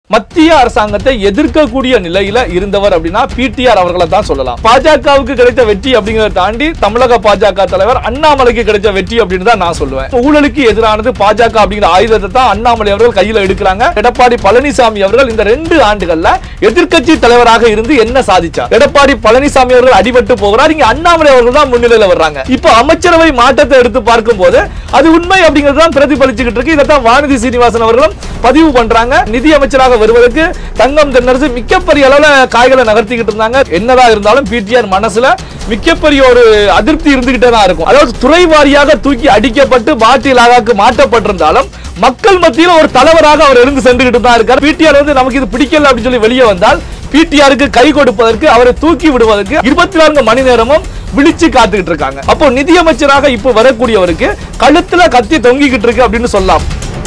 மத்திய அரசாங்கத்தை எதிர்க்கக்கூடிய நிலையில இருந்தவர் அப்படின்னா பிடிஆர் அவர்களை தான் சொல்லலாம் பாஜகவுக்கு கிடைத்த வெற்றி அப்படிங்கறத தாண்டி தமிழக பாஜக தலைவர் அண்ணாமலைக்கு கிடைச்ச வெற்றி அப்படின்னு தான் நான் சொல்லுவேன் ஊழலுக்கு எதிரானது பாஜக அப்படிங்கிற ஆயுதத்தை தான் அண்ணாமலை அவர்கள் கையில எடுக்கிறாங்க எடப்பாடி பழனிசாமி அவர்கள் இந்த ரெண்டு ஆண்டுகள்ல எதிர்க்கட்சி தலைவராக இருந்து என்ன சாதிச்சார் எடப்பாடி பழனிசாமி அவர்கள் அடிபட்டு போகிறார் இங்க அண்ணாமலை அவர்கள் தான் முன்னிலையில வர்றாங்க இப்போ அமைச்சரவை மாற்றத்தை எடுத்து பார்க்கும்போது அது உண்மை அப்படிங்கிறது தான் பிரதிபலிச்சுக்கிட்டு இருக்கு இதைத்தான் வானதி சீனிவாசன் அவர்களும் பதிவு பண்றாங்க நிதி அமைச்சராக வருவதற்கு தங்கம் தென்னரசு மிகப்பெரிய அளவுல காய்களை நகர்த்திக்கிட்டு இருந்தாங்க என்னதான் இருந்தாலும் பிடிஆர் மனசுல மிகப்பெரிய ஒரு அதிருப்தி இருந்துகிட்டே தான் இருக்கும் அதாவது துறை வாரியாக தூக்கி அடிக்கப்பட்டு பாட்டிலாக மாற்றப்பட்டிருந்தாலும் மக்கள் மத்தியில் ஒரு தலைவராக அவர் இருந்து சென்றுகிட்டு தான் இருக்கார் பிடிஆர் வந்து நமக்கு இது பிடிக்கல அப்படின்னு சொல்லி வெளியே வந்தால் பிடிஆருக்கு கை கொடுப்பதற்கு அவரை தூக்கி விடுவதற்கு இருபத்தி நான்கு மணி நேரமும் விழிச்சு காத்துக்கிட்டு இருக்காங்க அப்போ நிதியமைச்சராக இப்போ வரக்கூடியவருக்கு கழுத்துல கத்தி தொங்கிக்கிட்டு இருக்கு அப்படின்னு சொல்லலாம்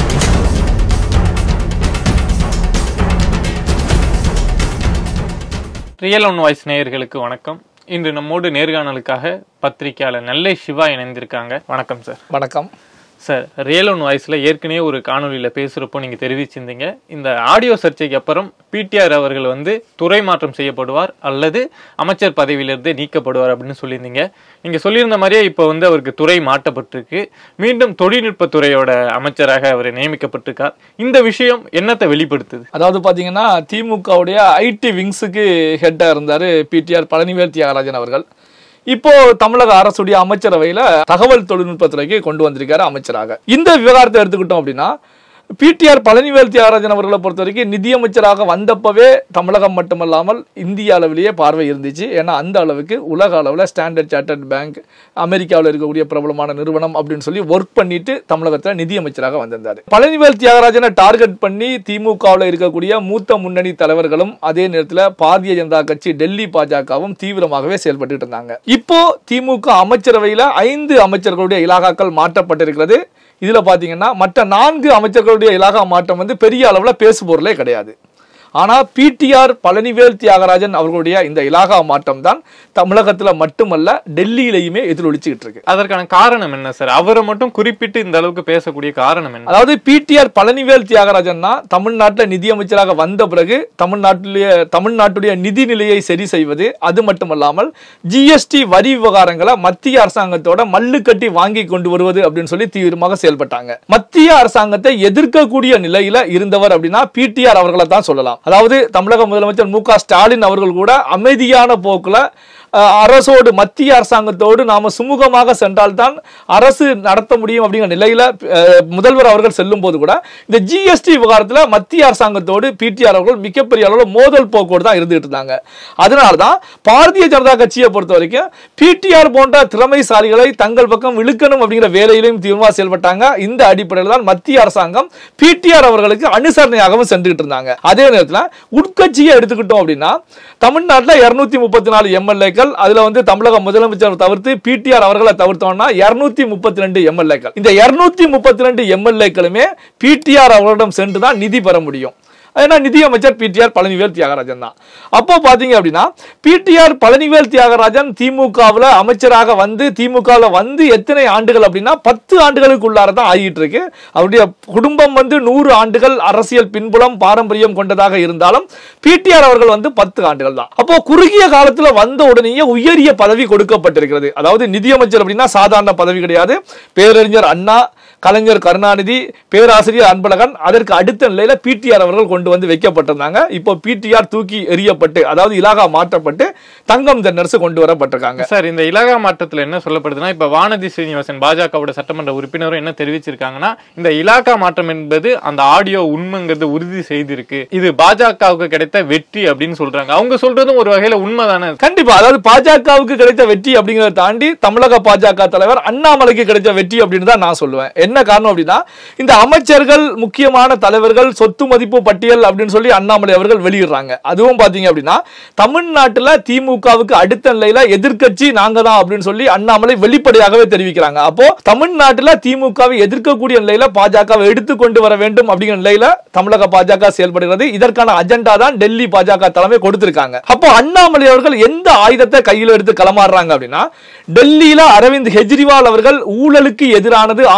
ரியல் ஒன் வாய்ஸ் நேயர்களுக்கு வணக்கம் இன்று நம்மோடு நேர்காணலுக்காக பத்திரிகையாளர் நெல்லை சிவா இணைந்திருக்காங்க வணக்கம் சார் வணக்கம் சார் ரியல் ஒன் வாய்ஸ்ல ஏற்கனவே ஒரு காணொலியில பேசுறப்போ நீங்க தெரிவிச்சிருந்தீங்க இந்த ஆடியோ சர்ச்சைக்கு அப்புறம் பிடிஆர் அவர்கள் வந்து துறை மாற்றம் செய்யப்படுவார் அல்லது அமைச்சர் பதவியிலிருந்து நீக்கப்படுவார் அப்படின்னு சொல்லியிருந்தீங்க நீங்க சொல்லியிருந்த மாதிரியே இப்போ வந்து அவருக்கு துறை மாற்றப்பட்டிருக்கு மீண்டும் தொழில்நுட்பத்துறையோட அமைச்சராக அவர் நியமிக்கப்பட்டிருக்கார் இந்த விஷயம் என்னத்தை வெளிப்படுத்துது அதாவது பாத்தீங்கன்னா திமுகவுடைய ஐடி விங்ஸுக்கு ஹெட்டா இருந்தாரு பிடிஆர் பழனிவேல் தியாகராஜன் அவர்கள் இப்போ தமிழக அரசுடைய அமைச்சரவையில தகவல் தொழில்நுட்பத்துறைக்கு கொண்டு வந்திருக்காரு அமைச்சராக இந்த விவகாரத்தை எடுத்துக்கிட்டோம் அப்படின்னா பிடிஆர் பழனிவேல் தியாகராஜன் அவர்களை பொறுத்த வரைக்கும் நிதியமைச்சராக வந்தப்பவே தமிழகம் மட்டுமல்லாமல் இந்திய அளவிலேயே பார்வை இருந்துச்சு ஏன்னா அந்த அளவுக்கு உலக அளவில் ஸ்டாண்டர்ட் சார்ட்டர்ட் பேங்க் அமெரிக்காவில் இருக்கக்கூடிய பிரபலமான நிறுவனம் அப்படின்னு சொல்லி ஒர்க் பண்ணிட்டு தமிழகத்தில் நிதியமைச்சராக வந்திருந்தார் பழனிவேல் தியாகராஜனை டார்கெட் பண்ணி திமுகவில் இருக்கக்கூடிய மூத்த முன்னணி தலைவர்களும் அதே நேரத்தில் பாரதிய ஜனதா கட்சி டெல்லி பாஜகவும் தீவிரமாகவே செயல்பட்டு இருந்தாங்க இப்போ திமுக அமைச்சரவையில் ஐந்து அமைச்சர்களுடைய இலாகாக்கள் மாற்றப்பட்டிருக்கிறது இதுல பாத்தீங்கன்னா மற்ற நான்கு அமைச்சர்களுடைய இலாகா மாற்றம் வந்து பெரிய அளவுல பேசுபொருளே கிடையாது ஆனா பிடிஆர் பழனிவேல் தியாகராஜன் அவர்களுடைய இந்த இலாகா மாற்றம் தான் தமிழகத்துல மட்டுமல்ல டெல்லியிலையுமே எதிரொலிச்சுக்கிட்டு இருக்கு அதற்கான காரணம் என்ன சார் அவரை மட்டும் குறிப்பிட்டு இந்த அளவுக்கு பேசக்கூடிய காரணம் என்ன அதாவது பிடிஆர் பழனிவேல் தியாகராஜன்னா தமிழ்நாட்டில் நிதியமைச்சராக வந்த பிறகு தமிழ்நாட்டிலேயே தமிழ்நாட்டுடைய நிதி நிலையை சரி செய்வது அது மட்டுமல்லாமல் ஜிஎஸ்டி வரி விவகாரங்களை மத்திய அரசாங்கத்தோட மல்லு கட்டி வாங்கி கொண்டு வருவது அப்படின்னு சொல்லி தீவிரமாக செயல்பட்டாங்க மத்திய அரசாங்கத்தை எதிர்க்கக்கூடிய நிலையில இருந்தவர் அப்படின்னா பிடிஆர் அவர்களை தான் சொல்லலாம் அதாவது தமிழக முதலமைச்சர் மு க ஸ்டாலின் அவர்கள் கூட அமைதியான போக்குல அஹ், அரசோடு மத்திய அரசாங்கத்தோடு நாம சுமூகமாக சென்றால்தான் அரசு நடத்த முடியும் அப்படிங்கிற நிலையில அஹ், முதல்வர் அவர்கள் செல்லும் போது கூட இந்த ஜிஎஸ்டி விவகாரத்துல மத்திய அரசாங்கத்தோடு பிடிஆர் அவர்கள் மிகப்பெரிய அளவில் மோதல் போக்கோடு தான் இருந்துகிட்டு இருந்தாங்க அதனால தான் பாரதிய ஜனதா கட்சியை பொறுத்த வரைக்கும் பிடிஆர் போன்ற திறமைசாலிகளை தங்கள் பக்கம் இழுக்கணும் அப்படிங்கிற வேலையிலும் தீவிரமாக செயல்பட்டாங்க இந்த அடிப்படையில் தான் மத்திய அரசாங்கம் பிடிஆர் அவர்களுக்கு அனுசரணையாகவும் சென்றுகிட்டு இருந்தாங்க அதே நேரத்தில் உட்கட்சியை எடுத்துக்கிட்டோம் அப்படின்னா தமிழ்நாட்டில் இருநூத்தி முப்பத்தி நாலு எம்எல்ஏக்கள் அதுல வந்து தமிழக முதலமைச்சர் தவிர்த்து பிடிஆர் அவர்களை தவிர்த்தோம்னா இருநூத்தி முப்பத்தி ரெண்டு எம்எல்ஏக்கள் இந்த இருநூத்தி முப்பத்தி ரெண்டு எம்எல்ஏக்களுமே பிடிஆர் அவர்களிடம் சென்று தான் நிதி பெற முடியும் ஏன்னா நிதியமைச்சர் பிடிஆர் பழனிவேல் தியாகராஜன் தான் அப்போ பாத்தீங்க அப்படின்னா பிடிஆர் பழனிவேல் தியாகராஜன் திமுகவில் அமைச்சராக வந்து திமுகவில் வந்து எத்தனை ஆண்டுகள் அப்படின்னா பத்து ஆண்டுகளுக்குள்ளார தான் ஆகிட்டு இருக்கு அவருடைய குடும்பம் வந்து நூறு ஆண்டுகள் அரசியல் பின்புலம் பாரம்பரியம் கொண்டதாக இருந்தாலும் பிடிஆர் அவர்கள் வந்து பத்து ஆண்டுகள் தான் அப்போ குறுகிய காலத்துல வந்த உடனேயே உயரிய பதவி கொடுக்கப்பட்டிருக்கிறது அதாவது நிதியமைச்சர் அப்படின்னா சாதாரண பதவி கிடையாது பேரறிஞர் அண்ணா கலைஞர் கருணாநிதி பேராசிரியர் அன்பழகன் அதற்கு அடுத்த நிலையில பிடிஆர் அவர்கள் கொண்டு வந்து வைக்கப்பட்டிருந்தாங்க இப்போ பிடிஆர் தூக்கி எறியப்பட்டு அதாவது இலாகா மாற்றப்பட்டு தங்கம் தென்னரசு கொண்டு வரப்பட்டிருக்காங்க சார் இந்த இலாகா மாற்றத்துல என்ன சொல்லப்படுதுன்னா இப்ப வானதி ஸ்ரீனிவாசன் பாஜகவோட சட்டமன்ற உறுப்பினரும் என்ன தெரிவிச்சிருக்காங்கன்னா இந்த இலாகா மாற்றம் என்பது அந்த ஆடியோ உண்மைங்கிறது உறுதி செய்திருக்கு இது பாஜகவுக்கு கிடைத்த வெற்றி அப்படின்னு சொல்றாங்க அவங்க சொல்றதும் ஒரு வகையில உண்மைதானே கண்டிப்பா அதாவது பாஜகவுக்கு கிடைத்த வெற்றி அப்படிங்கறத தாண்டி தமிழக பாஜக தலைவர் அண்ணாமலைக்கு கிடைத்த வெற்றி அப்படின்னு தான் நான் சொல்லுவேன் என்ன காரணம் அப்படின்னா இந்த அமைச்சர்கள் முக்கியமான தலைவர்கள் சொத்து மதிப்பு பட்டியல் அப்படின்னு சொல்லி அண்ணாமலை அவர்கள் வெளியிடுறாங்க அதுவும் பாத்தீங்க அப்படின்னா தமிழ்நாட்டுல திமுகவுக்கு அடுத்த நிலையில எதிர்க்கட்சி நாங்க தான் அப்படின்னு சொல்லி அண்ணாமலை வெளிப்படையாகவே தெரிவிக்கிறாங்க அப்போ தமிழ்நாட்டுல திமுகவை எதிர்க்கக்கூடிய நிலையில பாஜகவை எடுத்து கொண்டு வர வேண்டும் அப்படிங்கிற நிலையில தமிழக பாஜக செயல்படுகிறது இதற்கான அஜெண்டா தான் டெல்லி பாஜக தலைமை கொடுத்திருக்காங்க அப்போ அண்ணாமலை அவர்கள் எந்த ஆயுதத்தை கையில் எடுத்து களமாடுறாங்க அப்படின்னா டெல்லியில அரவிந்த் கெஜ்ரிவால் அவர்கள் ஊழலுக்கு எதிரானது ஆம் ஆத்மி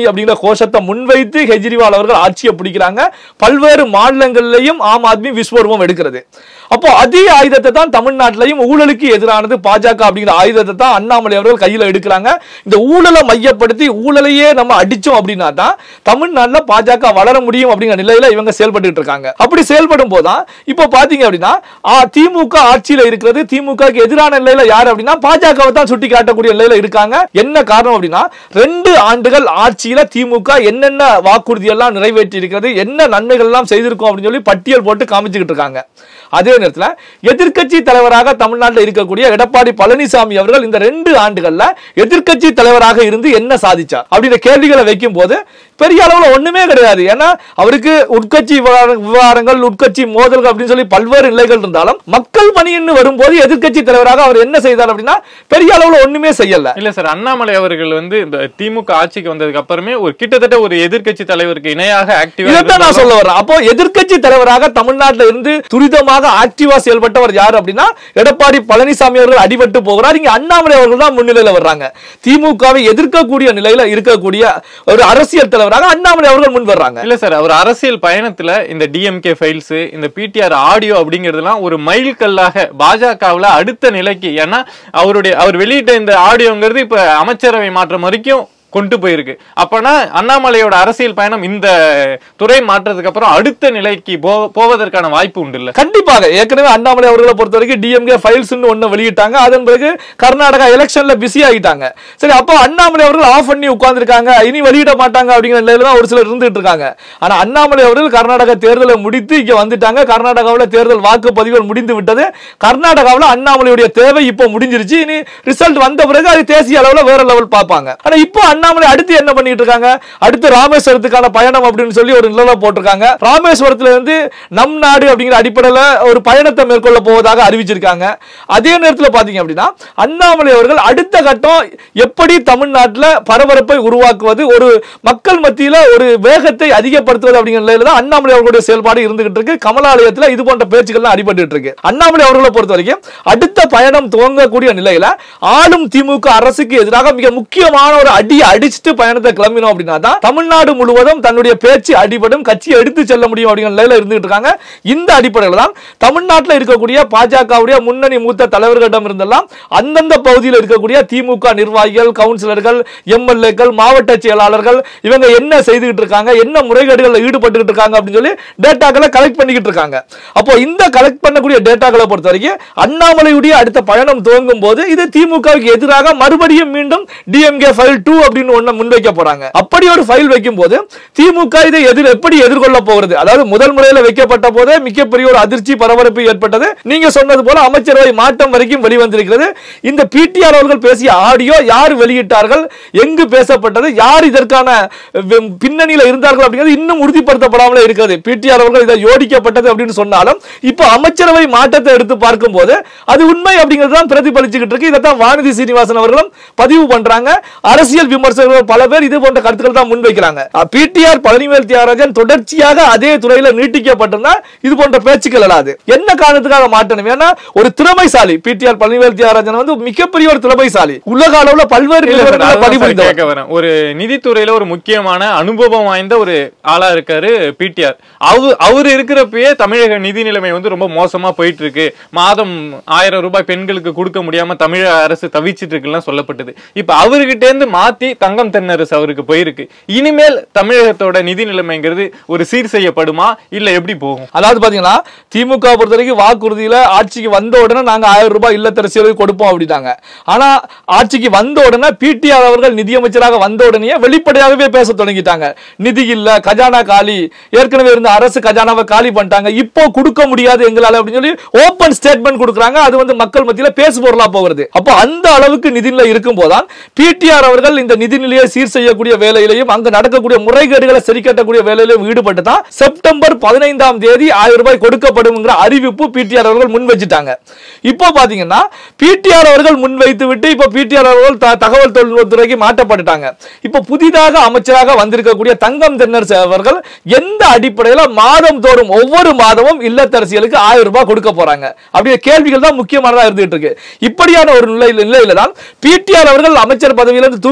அப்படிங்கிற கோஷத்தை முன்வைத்து கெஜ்ரிவால் அவர்கள் ஆட்சியை பிடிக்கிறாங்க பல்வேறு மாநிலங்களிலையும் ஆம் ஆத்மி விஸ்வரூபம் எடுக்கிறது அப்போ அதே ஆயுதத்தை தான் தமிழ்நாட்டிலையும் ஊழலுக்கு எதிரானது பாஜக அப்படிங்கிற ஆயுதத்தை தான் அண்ணாமலை அவர்கள் கையில எடுக்கிறாங்க இந்த ஊழலை மையப்படுத்தி ஊழலையே நம்ம அடிச்சோம் அப்படின்னா தான் தமிழ்நாட்டுல பாஜக வளர முடியும் அப்படிங்கிற நிலையில இவங்க செயல்பட்டு இருக்காங்க அப்படி செயல்படும் போதுதான் இப்போ பாத்தீங்க அப்படின்னா ஆ, திமுக ஆட்சியில இருக்கிறது திமுகக்கு எதிரான நிலையில யார் அப்படின்னா பாஜகவை தான் சுட்டி காட்டக்கூடிய நிலையில இருக்காங்க என்ன காரணம் அப்படின்னா ரெண்டு ஆண்டுகள் ஆட்சியில திமுக என்னென்ன வாக்குறுதி எல்லாம் நிறைவேற்றி இருக்கிறது என்ன நன்மைகள் எல்லாம் செய்திருக்கோம் அப்படின்னு சொல்லி பட்டியல் போட்டு காமிச்சுக்கிட்டு இருக்காங்க அதே நேரத்தில் எதிர்க்கட்சி தலைவராக தமிழ்நாட்டில் இருக்கக்கூடிய எடப்பாடி பழனிசாமி அவர்கள் இந்த ரெண்டு ஆண்டுகள்ல எதிர்க்கட்சி தலைவராக இருந்து என்ன சாதிச்சார் அப்படின்ற கேள்விகளை வைக்கும் போது பெரிய அளவுல ஒண்ணுமே கிடையாது ஏன்னா அவருக்கு உட்கட்சி விவகார- விவகாரங்கள் உட்கட்சி மோதல்கள் அப்படின்னு சொல்லி பல்வேறு நிலைகள் இருந்தாலும் மக்கள் பணின்னு வரும்போது எதிர்க்கட்சி தலைவராக அவர் என்ன செய்தார் அப்படின்னா பெரிய அளவுல ஒண்ணுமே செய்யல இல்ல சார் அண்ணாமலை அவர்கள் வந்து இந்த திமுக ஆட்சிக்கு வந்ததுக்கு அப்புறமே ஒரு கிட்டத்தட்ட ஒரு எதிர்க்கட்சி தலைவருக்கு இணையாக ஆக்டிவா இதைத்தான் நான் சொல்ல வரேன் அப்போ எதிர்க்கட்சி தலைவராக தமிழ்நாட்டில் இருந்து துரிதமாக ஆக்டிவா செயல்பட்டவர் யார் அப்படின்னா எடப்பாடி பழனிசாமி அவர்கள் அடிபட்டு போகிறார் இங்க அண்ணாமலை அவர்கள் தான் முன்னிலையில வர்றாங்க திமுகவை எதிர்க்கக்கூடிய நிலையில இருக்கக்கூடிய ஒரு அரசியல் தலைவராக அண்ணாமலை அவர்கள் முன் வர்றாங்க இல்ல சார் அவர் அரசியல் பயணத்துல இந்த டிஎம்கே ஃபைல்ஸ் இந்த பிடிஆர் ஆடியோ அப்படிங்கிறதுலாம் ஒரு மைல்கல்லாக பாஜகவுல அடுத்த நிலைக்கு ஏன்னா அவருடைய அவர் வெளியிட்ட இந்த ஆடியோங்கிறது இப்ப அமைச்சரவை மாற்றம் வரைக்கும் கொண்டு போயிருக்கு அப்பனா அண்ணாமலையோட அரசியல் பயணம் இந்த துறை மாற்றத்துக்கு அப்புறம் அடுத்த நிலைக்கு போ- போவதற்கான வாய்ப்பு உண்டு இல்ல கண்டிப்பாக ஏற்கனவே அண்ணாமலை அவர்களை பொறுத்த வரைக்கும் டிஎம்கே ஃபைல்ஸ் ஒன்னு வெளியிட்டாங்க அதன் பிறகு கர்நாடகா எலெக்ஷன்ல பிஸி ஆகிட்டாங்க சரி அப்போ அண்ணாமலை அவர்கள் ஆஃப் பண்ணி உட்கார்ந்திருக்காங்க இனி வெளியிட மாட்டாங்க அப்படிங்கிற நிலையில தான் ஒரு சிலர் இருந்துட்டு இருக்காங்க ஆனா அண்ணாமலை அவர்கள் கர்நாடக தேர்தலை முடித்து இங்க வந்துட்டாங்க கர்நாடகாவில் தேர்தல் வாக்குப்பதிவுகள் முடிந்து விட்டது கர்நாடகாவில் அண்ணாமலையுடைய தேவை இப்போ முடிஞ்சிருச்சு இனி ரிசல்ட் வந்த பிறகு அது தேசிய அளவுல வேற லெவல் பார்ப்பாங்க ஆனா இப்போ அண்ணாமலை அடுத்து என்ன பண்ணிட்டு இருக்காங்க அடுத்து ராமேஸ்வரத்துக்கான பயணம் அப்படின்னு சொல்லி ஒரு நிலையில போட்டிருக்காங்க ராமேஸ்வரத்துல இருந்து நம் நாடு அப்படிங்கிற அடிப்படையில ஒரு பயணத்தை மேற்கொள்ள போவதாக அறிவிச்சிருக்காங்க அதே நேரத்தில் பாத்தீங்க அப்படின்னா அண்ணாமலை அவர்கள் அடுத்த கட்டம் எப்படி தமிழ்நாட்டுல பரபரப்பை உருவாக்குவது ஒரு மக்கள் மத்தியில ஒரு வேகத்தை அதிகப்படுத்துவது அப்படிங்கிற நிலையில தான் அண்ணாமலை அவர்களுடைய செயல்பாடு இருந்துகிட்டு இருக்கு கமலாலயத்துல இது போன்ற பேச்சுக்கள்லாம் அடிபட்டு இருக்கு அண்ணாமலை அவர்களை பொறுத்த வரைக்கும் அடுத்த பயணம் துவங்கக்கூடிய நிலையில ஆளும் திமுக அரசுக்கு எதிராக மிக முக்கியமான ஒரு அடியை அடிச்சுட்டு பயணத்தை கிளம்பினோம் அப்படின்னா தான் தமிழ்நாடு முழுவதும் தன்னுடைய பேச்சு அடிபடும் கட்சியை எடுத்து செல்ல முடியும் அப்படிங்கிற நிலையில இருந்துகிட்டு இருக்காங்க இந்த அடிப்படையில் தான் தமிழ்நாட்டில் இருக்கக்கூடிய பாஜகவுடைய முன்னணி மூத்த தலைவர்களிடம் இருந்தெல்லாம் அந்தந்த பகுதியில் இருக்கக்கூடிய திமுக நிர்வாகிகள் கவுன்சிலர்கள் எம்எல்ஏக்கள் மாவட்ட செயலாளர்கள் இவங்க என்ன செய்துகிட்டு இருக்காங்க என்ன முறைகேடுகளில் ஈடுபட்டுக்கிட்டு இருக்காங்க அப்படின்னு சொல்லி டேட்டாக்களை கலெக்ட் பண்ணிக்கிட்டு இருக்காங்க அப்போ இந்த கலெக்ட் பண்ணக்கூடிய டேட்டாக்களை பொறுத்த வரைக்கும் அண்ணாமலையுடைய அடுத்த பயணம் துவங்கும் போது இது திமுகவுக்கு எதிராக மறுபடியும் மீண்டும் டிஎம்கே ஃபைல் டூ அப்படின்னு ஒண்ணு முன்வைக்க போறாங்க அப்படி ஒரு ஃபைல் வைக்கும் போது திமுக இதை எதிர் எப்படி எதிர்கொள்ள போகிறது அதாவது முதல் முறையில் வைக்கப்பட்ட போதே மிகப்பெரிய ஒரு அதிர்ச்சி பரபரப்பு ஏற்பட்டது நீங்க சொன்னது போல அமைச்சரவை மாற்றம் வரைக்கும் வெளிவந்திருக்கிறது இந்த பிடிஆர் அவர்கள் பேசிய ஆடியோ யார் வெளியிட்டார்கள் எங்கு பேசப்பட்டது யார் இதற்கான வெ- பின்னணியில இருந்தார்கள் அப்படிங்கிறது இன்னும் உறுதிப்படுத்தப்படாமலே இருக்கிறது பிடிஆர் அவர்கள் இதை யோடிக்கப்பட்டது அப்படின்னு சொன்னாலும் இப்போ அமைச்சரவை மாற்றத்தை எடுத்து பார்க்கும்போது அது உண்மை அப்படிங்கிறது தான் பிரதிபலிச்சுக்கிட்டு இருக்கு இதைத்தான் வானதி சீனிவாசன் அவர்களும் பதிவு பண்றாங்க அரசியல் விமர்சகர்கள் பல பேர் இது போன்ற கருத்துக்கள் தான் முன்வைக்கிறாங்க பிடிஆர் பழனிவேல் தியாகராஜன் தொடர்ச்சியாக அதே துறையில நீட்டிக்கப்பட்டிருந்தா இது போன்ற பேச்சுக்கள் எழாது என்ன காரணத்துக்காக மாற்றணும் ஏன்னா ஒரு திறமைசாலி பிடிஆர் பழனிவேல் தியாகராஜன் வந்து மிகப்பெரிய ஒரு திறமைசாலி உலக அளவுல பல்வேறு இல்ல சார், நிறுவனங்கள்ல அதுதான் சார் பணிபுரிந்தவர் கேட்க வரேன். ஒரு நிதித்துறையில ஒரு முக்கியமான அனுபவம் வாய்ந்த ஒரு ஆளா இருக்காரு பிடிஆர் அவரு அவர் இருக்கிறப்பயே தமிழக நிதி நிலைமை வந்து ரொம்ப மோசமா போயிட்டு இருக்கு மாதம் ஆயிரம் ரூபாய் பெண்களுக்கு கொடுக்க முடியாம தமிழக அரசு தவிச்சிட்டு இருக்குலாம் சொல்லப்பட்டது இப்ப அவர்கிட்ட இருந்து மாத்தி தங்கம் தென்னரசு அவருக்கு போயிருக்கு இனிமேல் தமிழகத்தோட நிதி நிலைமைங்கிறது ஒரு சீர் செய்யப்படுமா இல்ல எப்படி போகும் அதாவது பாத்தீங்கன்னா திமுக பொறுத்த வரைக்கும் வாக்குறுதியில ஆட்சிக்கு வந்த உடனே நாங்க ஆயிரம் ரூபாய் இல்லத்தரசியலுக்கு கொடுப்போம் அப்படிட்டாங்க ஆனா ஆட்சிக்கு வந்த உடனே பிடிஆர் அவர்கள் நிதியமைச்சராக வந்த உடனே வெளிப்படையாகவே பேச தொடங்கிட்டாங்க நிதி இல்ல கஜானா காலி ஏற்கனவே இருந்த அரசு கஜானாவை காலி பண்ணிட்டாங்க இப்போ கொடுக்க முடியாது எங்களால அப்படின்னு சொல்லி ஓபன் ஸ்டேட்மெண்ட் கொடுக்குறாங்க அது வந்து மக்கள் மத்தியில பேசு பொருளா போகிறது அப்போ அந்த அளவுக்கு நிதிநிலை இருக்கும் போதான் பிடிஆர் அவர்கள் இந்த நிதிநிலையை சீர் செய்யக்கூடிய வேலையிலையும் அங்க நடக்கக்கூடிய முறைகேடுகளை சரி கட்டக்கூடிய வேலையிலும் ஈடுபட்டு தான் செப்டம்பர் பதினைந்தாம் தேதி ஆயிரம் ரூபாய் கொடுக்கப்படும்ங்கிற அறிவிப்பு பிடிஆர் அவர்கள் முன் வச்சுட்டாங்க இப்போ பாத்தீங்கன்னா பிடிஆர் அவர்கள் முன்வைத்து விட்டு இப்போ பிடிஆர் அவர்கள் த- தகவல் தொழில்நுட்பத்துறைக்கு மாற்றப்பட்டுட்டாங்க இப்போ புதிதாக அமைச்சராக வந்திருக்கக்கூடிய தங்கம் தென்னரசு அவர்கள் எந்த அடிப்படையில மாதம் தோறும் ஒவ்வொரு மாதமும் இல்லத்தரசிகளுக்கு ஆயிரம் ரூபாய் கொடுக்க போறாங்க அப்படிங்கிற கேள்விகள் தான் முக்கியமானதா இருந்துட்டு இருக்கு இப்படியான ஒரு நிலையில நிலையில தான் பிடிஆர் அவர்கள் அமைச்சர் பதவியிலிருந்து தூக்கப்படுறாங்க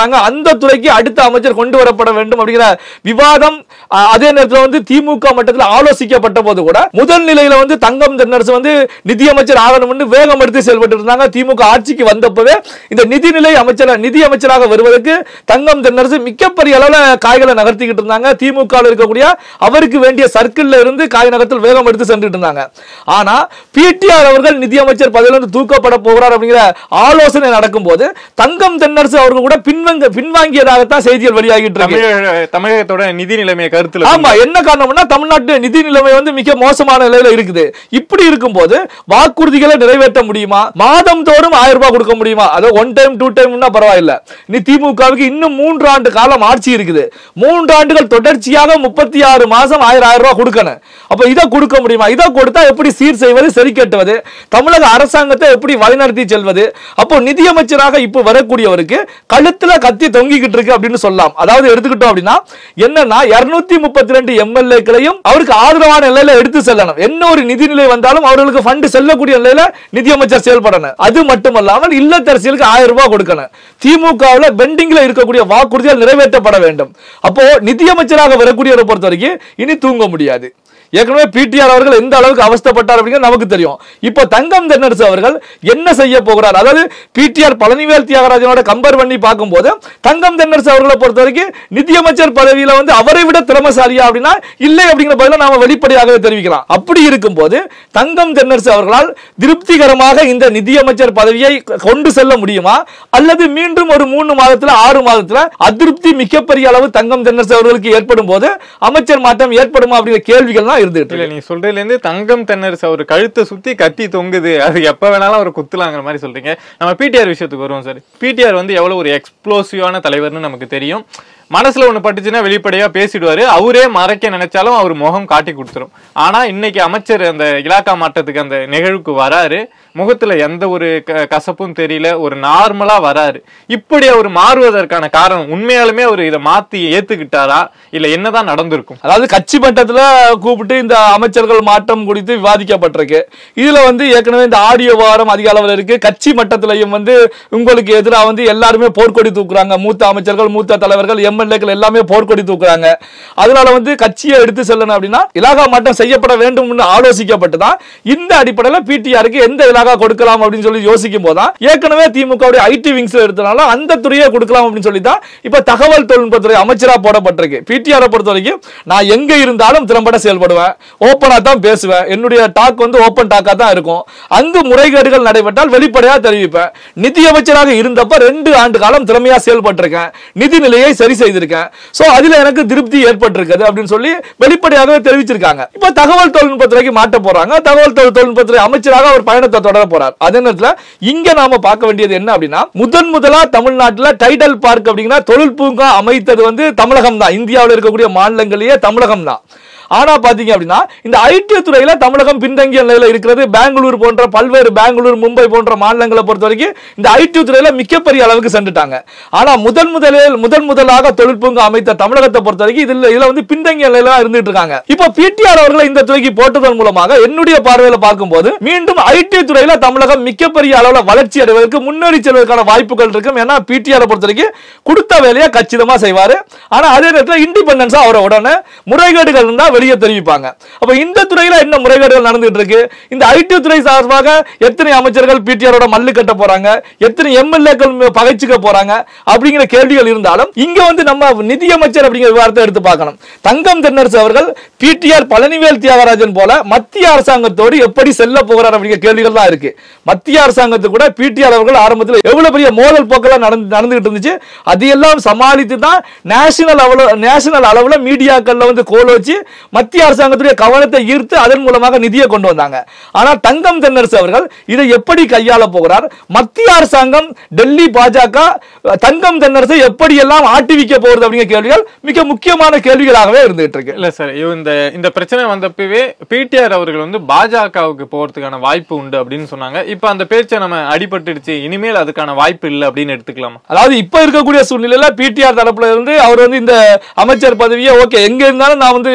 இருக்கிறாங்க அந்த துறைக்கு அடுத்த அமைச்சர் கொண்டு வரப்பட வேண்டும் அப்படிங்கிற விவாதம் அஹ், அதே நேரத்தில் வந்து திமுக மட்டத்தில் ஆலோசிக்கப்பட்ட போது கூட முதல் நிலையில வந்து தங்கம் தென்னரசு வந்து நிதியமைச்சர் ஆகணும்னு வேகம் எடுத்து செயல்பட்டு இருந்தாங்க திமுக ஆட்சிக்கு வந்தப்பவே இந்த நிதிநிலை அமைச்சர் நிதி அமைச்சராக வருவதற்கு தங்கம் தென்னரசு மிகப்பெரிய அளவுல காய்களை நகர்த்திக்கிட்டு இருந்தாங்க திமுக ல இருக்கக்கூடிய அவருக்கு வேண்டிய சர்க்கிள்ல இருந்து காய் நகரத்தில் வேகம் எடுத்து சென்றுட்டு இருந்தாங்க ஆனா பிடிஆர் அவர்கள் நிதியமைச்சர் பதவியிலிருந்து தூக்கப்பட போகிறார் அப்படிங்கிற ஆலோசனை நடக்கும்போது தங்கம் தென்னரசு அவர்கள் கூட பின்வங்க பின்வாங்கியதாகத்தான் செய்திகள் வெளியாகிட்டு இருக்கு தமிழக தமிழகத்தோட நிதி நிலைமையை கருத்துல ஆமா என்ன காரணம்னா தமிழ்நாட்டு நிதி நிலைமை வந்து மிக மோசமான நிலையில இருக்குது இப்படி இருக்கும்போது வாக்குறுதிகளை நிறைவேற்ற முடியுமா மாதம் தோறும் ஆயிரம் ரூபாய் கொடுக்க முடியுமா அது ஒன் டைம் டூ டைம்னா பரவாயில்ல நீ திமுகவுக்கு இன்னும் மூன்று ஆண்டு காலம் ஆட்சி இருக்குது மூன்று ஆண்டுகள் தொடர்ச்சியாக முப்பத்தி ஆறு மாசம் ஆயிரம் ஆயிரம் ரூபாய் கொடுக்கணும் அப்ப இதை கொடுக்க முடியுமா இதை கொடுத்தா எப்படி சீர் செய்வது சரி கட்டுவது தமிழக அரசாங்கத்தை எப்படி வழிநடத்தி செல்வது அப்போ நிதியமைச்சராக இப்போ வரக்கூடியவருக்கு கழுத்துல கத்தி தொங்கிக்கிட்டு இருக்கு அப்படின்னு சொல்லலாம் அதாவது எடுத்துக்கிட்டோம் அப்படின்னா என்னன்னா இருநூத்தி முப்பத்தி ரெண்டு எம்எல்ஏக்களையும் அவருக்கு ஆதரவான நிலையில எடுத்து செல்லணும் என்ன ஒரு நிதிநிலை வந்தாலும் அவர்களுக்கு ஃபண்ட் செல்லக்கூடிய நிலையில நிதியமைச்சர் செயல்படணும் அது மட்டுமல்லாமல் இல்லத்தரசியலுக்கு ஆயிரம் ரூபாய் கொடுக்கணும் திமுகவுல பெண்டிங்ல இருக்கக்கூடிய வாக்குறுதிகள் நிறைவேற்றப்பட வேண்டும் அப்போ நிதியமைச்சராக வரக்கூடியவரை பொறுத்த வரைக்கும் இனி தூங்க முடியாது ஏற்கனவே பிடிஆர் அவர்கள் எந்த அளவுக்கு அவஸ்தைப்பட்டார் அப்படிங்கிறது நமக்கு தெரியும் இப்போ தங்கம் தென்னரசு அவர்கள் என்ன செய்ய போகிறார் அதாவது பிடிஆர் பழனிவேல் தியாகராஜனோட கம்பேர் பண்ணி பார்க்கும்போது தங்கம் தென்னரசு அவர்களை பொறுத்த வரைக்கும் நிதியமைச்சர் பதவியில வந்து அவரை விட திறமைசாலியா அப்படின்னா இல்லை அப்படிங்கிற பதில நாம வெளிப்படையாகவே தெரிவிக்கலாம் அப்படி இருக்கும்போது தங்கம் தென்னரசு அவர்களால் திருப்திகரமாக இந்த நிதியமைச்சர் பதவியை கொண்டு செல்ல முடியுமா அல்லது மீண்டும் ஒரு மூணு மாதத்துல ஆறு மாதத்துல அதிருப்தி மிகப்பெரிய அளவு தங்கம் தென்னரசு அவர்களுக்கு ஏற்படும் போது அமைச்சர் மாற்றம் ஏற்படுமா அப்படிங்கிற கேள்விகள் தான் இருந்துட்டு இல்ல இருக்கு. நீ சொல்றதுல இருந்து தங்கம் தென்னரசு அவர் கழுத்தை சுத்தி கத்தி தொங்குது அது எப்ப வேணாலும் அவர் குத்துலாங்கிற மாதிரி சொல்றீங்க நம்ம பிடிஆர் விஷயத்துக்கு வருவோம் சார் பிடிஆர் வந்து எவ்வளவு ஒரு எக்ஸ்ப்ளோசிவான தலைவர்னு நமக்கு தெரியும் மனசுல ஒண்ணு பட்டுச்சுன்னா வெளிப்படையா பேசிடுவாரு அவரே மறைக்க நினைச்சாலும் அவர் முகம் காட்டி கொடுத்துரும் ஆனா இன்னைக்கு அமைச்சர் அந்த இலாக்கா மாற்றத்துக்கு அந்த நிகழ்வுக்கு வராரு முகத்துல எந்த ஒரு க- கசப்பும் தெரியல ஒரு நார்மலா வராரு இப்படி அவர் மாறுவதற்கான காரணம் உண்மையாலுமே அவர் இதை மாத்தி ஏத்துக்கிட்டாரா இல்ல என்னதான் நடந்திருக்கும் அதாவது கட்சி மட்டத்துல கூப்பிட்டு இந்த அமைச்சர்கள் மாற்றம் குறித்து விவாதிக்கப்பட்டிருக்கு இதுல வந்து ஏற்கனவே இந்த ஆடியோ வாரம் அதிக அளவில் இருக்கு கட்சி மட்டத்திலையும் வந்து உங்களுக்கு எதிராக வந்து எல்லாருமே போர்க்கொடி தூக்குறாங்க மூத்த அமைச்சர்கள் மூத்த தலைவர்கள் எம்எல்ஏக்கள் எல்லாமே போர்க்கொடி தூக்குறாங்க அதனால வந்து கட்சியை எடுத்து செல்லணும் அப்படின்னா இலாகா மாற்றம் செய்யப்பட வேண்டும் ஆலோசிக்கப்பட்டு தான் இந்த அடிப்படையில் பிடிஆருக்கு எந்த இலாகா கொடுக்கலாம் அப்படின்னு சொல்லி யோசிக்கும் போதுதான் ஏற்கனவே திமுகவுடைய ஐடி விங்ஸ்ல எடுத்தனால அந்த துறையை கொடுக்கலாம் அப்படின்னு சொல்லி தான் இப்ப தகவல் தொழில்நுட்பத்துறை அமைச்சரா போடப்பட்டிருக்கு பிடிஆரை பொறுத்த வரைக்கும் நான் எங்க இருந்தாலும் திறம்பட செயல்படுவேன் ஓப்பனா தான் பேசுவேன் என்னுடைய டாக் வந்து ஓப்பன் டாக்கா தான் இருக்கும் அங்கு முறைகேடுகள் நடைபெற்றால் வெளிப்படையா தெரிவிப்பேன் நிதி அமைச்சராக இருந்தப்ப ரெண்டு ஆண்டு காலம் திறமையா செயல்பட்டிருக்கேன் நிதி நிலையை சரி செய்திருக்கேன் சோ அதுல எனக்கு திருப்தி ஏற்பட்டிருக்குது அப்படின்னு சொல்லி வெளிப்படையாகவே தெரிவிச்சிருக்காங்க இப்ப தகவல் தொழில்நுட்பத்துறைக்கு மாட்ட போறாங்க தகவல் தொழில் தொழில்நுட்பத்துறை அமைச்சராக அவர் பயணத்தை தொடர போறார் அதே நேரத்துல இங்க நாம பார்க்க வேண்டியது என்ன அப்படின்னா முதன் முதலா தமிழ்நாட்டுல டைடல் பார்க் அப்படிங்கிற தொழில் பூங்கா அமைத்தது வந்து தமிழகம் தான் இந்தியாவில் இருக்கக்கூடிய மாநிலங்களிலேயே தமிழகம் தான் ஆனா பாத்தீங்க அப்படின்னா இந்த ஐடி துறையில தமிழகம் பின்தங்கிய நிலையில இருக்கிறது பெங்களூர் போன்ற பல்வேறு பெங்களூர் மும்பை போன்ற மாநிலங்களை பொறுத்த வரைக்கும் இந்த ஐடி துறையில மிகப்பெரிய அளவுக்கு சென்றுட்டாங்க ஆனா முதன் முதலில் முதன் முதலாக தொழிற்பூங்கா அமைத்த தமிழகத்தை பொறுத்த வரைக்கும் இதுல இதுல வந்து பின்தங்கிய நிலையில தான் இருந்துட்டு இருக்காங்க இப்போ பிடிஆர் அவர்களை இந்த துறைக்கு போட்டதன் மூலமாக என்னுடைய பார்வையில பார்க்கும்போது மீண்டும் ஐடி துறையில தமிழகம் மிகப்பெரிய அளவுல வளர்ச்சி அடைவதற்கு முன்னேறி செல்வதற்கான வாய்ப்புகள் இருக்கும் ஏன்னா பிடிஆர் பொறுத்த வரைக்கும் கொடுத்த வேலையை கச்சிதமா செய்வாரு ஆனா அதே நேரத்தில் இண்டிபெண்டன்ஸா அவரை உடனே முறைகேடுகள் இருந்தா வெளியே தெரிவிப்பாங்க அப்ப இந்த துறையில என்ன முறைகேடுகள் நடந்துட்டு இருக்கு இந்த ஐடி துறை சார்பாக எத்தனை அமைச்சர்கள் பிடிஆரோட மல்லு கட்ட போறாங்க எத்தனை எம்எல்ஏக்கள் பகைச்சுக்க போறாங்க அப்படிங்கிற கேள்விகள் இருந்தாலும் இங்க வந்து நம்ம நிதியமைச்சர் அப்படிங்கிற விவரத்தை எடுத்து பார்க்கணும் தங்கம் தென்னரசு அவர்கள் பிடிஆர் பழனிவேல் தியாகராஜன் போல மத்திய அரசாங்கத்தோடு எப்படி செல்ல போகிறார் அப்படிங்கிற கேள்விகள் தான் இருக்கு மத்திய அரசாங்கத்து கூட பிடிஆர் அவர்கள் ஆரம்பத்தில் எவ்வளவு பெரிய மோதல் போக்கெல்லாம் நடந்து நடந்துகிட்டு இருந்துச்சு அதையெல்லாம் சமாளித்து தான் நேஷனல் அளவுல நேஷனல் அளவுல மீடியாக்கள்ல வந்து கோல் வச்சு மத்திய அரசாங்கத்துடைய கவனத்தை ஈர்த்து அதன் மூலமாக நிதியை கொண்டு வந்தாங்க ஆனா தங்கம் தென்னரசு அவர்கள் இதை எப்படி கையாள போகிறார் மத்திய அரசாங்கம் டெல்லி பாஜக தங்கம் தென்னரசை எப்படி எல்லாம் ஆட்டிவிக்க போகிறது அப்படிங்கிற கேள்விகள் மிக முக்கியமான கேள்விகளாகவே இருந்துகிட்டு இருக்கு இல்ல சார் இந்த இந்த பிரச்சனை வந்தப்பவே பிடிஆர் அவர்கள் வந்து பாஜகவுக்கு போறதுக்கான வாய்ப்பு உண்டு அப்படின்னு சொன்னாங்க இப்ப அந்த பேச்சை நம்ம அடிபட்டுடுச்சு இனிமேல் அதுக்கான வாய்ப்பு இல்லை அப்படின்னு எடுத்துக்கலாமா அதாவது இப்ப இருக்கக்கூடிய சூழ்நிலையில பிடிஆர் தரப்புல இருந்து அவர் வந்து இந்த அமைச்சர் பதவியை ஓகே எங்க இருந்தாலும் நான் வந்து வெளிப்படையா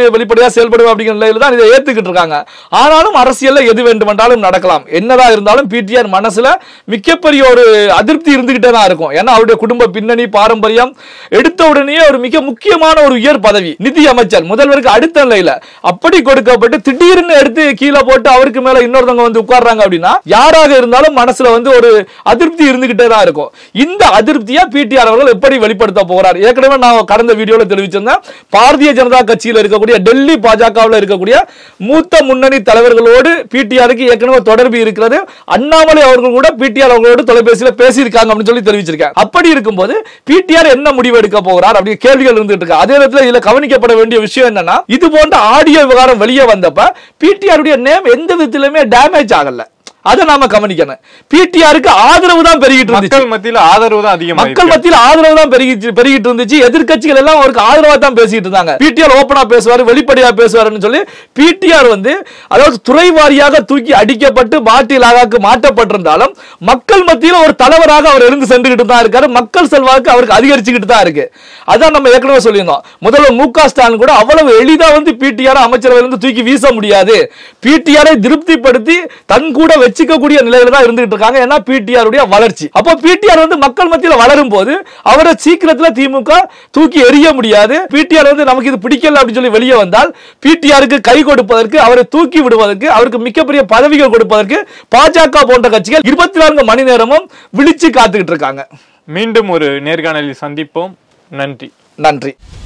செயல்படுவேன் அப்படிங்கிற நிலையில தான் இதை ஏத்துக்கிட்டு இருக்காங்க ஆனாலும் அரசியல்ல எது வேண்டுமென்றாலும் நடக்கலாம் என்னதான் இருந்தாலும் பிடிஆர் மனசுல மிகப்பெரிய ஒரு அதிருப்தி இருந்துகிட்டே தான் இருக்கும் ஏன்னா அவருடைய குடும்ப பின்னணி பாரம்பரியம் எடுத்த உடனே ஒரு மிக முக்கியமான ஒரு உயர் பதவி நிதி அமைச்சர் முதல்வருக்கு அடுத்த நிலையில அப்படி கொடுக்கப்பட்டு திடீர்னு எடுத்து கீழே போட்டு அவருக்கு மேல இன்னொருத்தவங்க வந்து உட்கார்றாங்க அப்படின்னா யாராக இருந்தாலும் மனசுல வந்து ஒரு அதிருப்தி இருந்துகிட்டே தான் இருக்கும் இந்த அதிருப்தியா பிடிஆர் அவர்கள் எப்படி வெளிப்படுத்த போகிறார் ஏற்கனவே நான் கடந்த வீடியோல தெரிவிச்சிருந்தேன் பாரதிய ஜனதா கட்சியில் இருக்கக்கூடிய டெல்லி பாஜகவில் இருக்கக்கூடிய மூத்த முன்னணி தலைவர்களோடு பிடிஆருக்கு ஏற்கனவே தொடர்பு இருக்கிறது அண்ணாமலை அவர்கள் கூட பிடிஆர் அவர்களோடு தொலைபேசியில் பேசியிருக்காங்க அப்படின்னு சொல்லி தெரிவிச்சிருக்காங்க அப்படி இருக்கும்போது பிடிஆர் என்ன முடிவு எடுக்க போகிறார் அப்படி கேள்விகள் இருந்துட்டு இருக்கு அதே நேரத்தில் இதுல கவனிக்கப்பட வேண்டிய விஷயம் என்னன்னா இது போன்ற ஆடியோ விவகாரம் வெளியே வந்தப்ப பிடிஆருடைய நேம் எந்த விதத்திலுமே டேமேஜ் ஆகல அதை நாம கவனிக்கணும் பிடிஆருக்கு ஆதரவு தான் பெருகிட்டு இருந்துச்சு மக்கள் மத்தியில ஆதரவு தான் அதிகமா மக்கள் மத்தியில் ஆதரவு தான் பெருகிட்டு பெருகிட்டு இருந்துச்சு எதிர்க்கட்சிகள் எல்லாம் அவருக்கு ஆதரவா தான் பேசிட்டு இருந்தாங்க பிடிஆர் ஓப்பனா பேசுவாரு வெளிப்படையா பேசுவாருன்னு சொல்லி பிடிஆர் வந்து அதாவது துறை வாரியாக தூக்கி அடிக்கப்பட்டு பாட்டிலாக மாற்றப்பட்டிருந்தாலும் மக்கள் மத்தியில் ஒரு தலைவராக அவர் இருந்து சென்றுகிட்டு தான் இருக்காரு மக்கள் செல்வாக்கு அவருக்கு அதிகரிச்சுக்கிட்டு தான் இருக்கு அதான் நம்ம ஏற்கனவே சொல்லியிருந்தோம் முதல்வர் மு க ஸ்டாலின் கூட அவ்வளவு எளிதா வந்து பிடிஆர் அமைச்சரவையில இருந்து தூக்கி வீச முடியாது பிடிஆரை திருப்திப்படுத்தி தன் கூட வச்சுக்கக்கூடிய நிலையில தான் இருந்துகிட்டு இருக்காங்க ஏன்னா பிடிஆர் உடைய வளர்ச்சி அப்போ பிடிஆர் வந்து மக்கள் மத்தியில் வளரும் போது அவரை சீக்கிரத்துல திமுக தூக்கி எறிய முடியாது பிடிஆர் வந்து நமக்கு இது பிடிக்கல அப்படின்னு சொல்லி வெளியே வந்தால் பிடிஆருக்கு கை கொடுப்பதற்கு அவரை தூக்கி விடுவதற்கு அவருக்கு மிகப்பெரிய பதவிகள் கொடுப்பதற்கு பாஜக போன்ற கட்சிகள் இருபத்தி நான்கு மணி நேரமும் விழிச்சு காத்துக்கிட்டு இருக்காங்க மீண்டும் ஒரு நேர்காணலில் சந்திப்போம் நன்றி நன்றி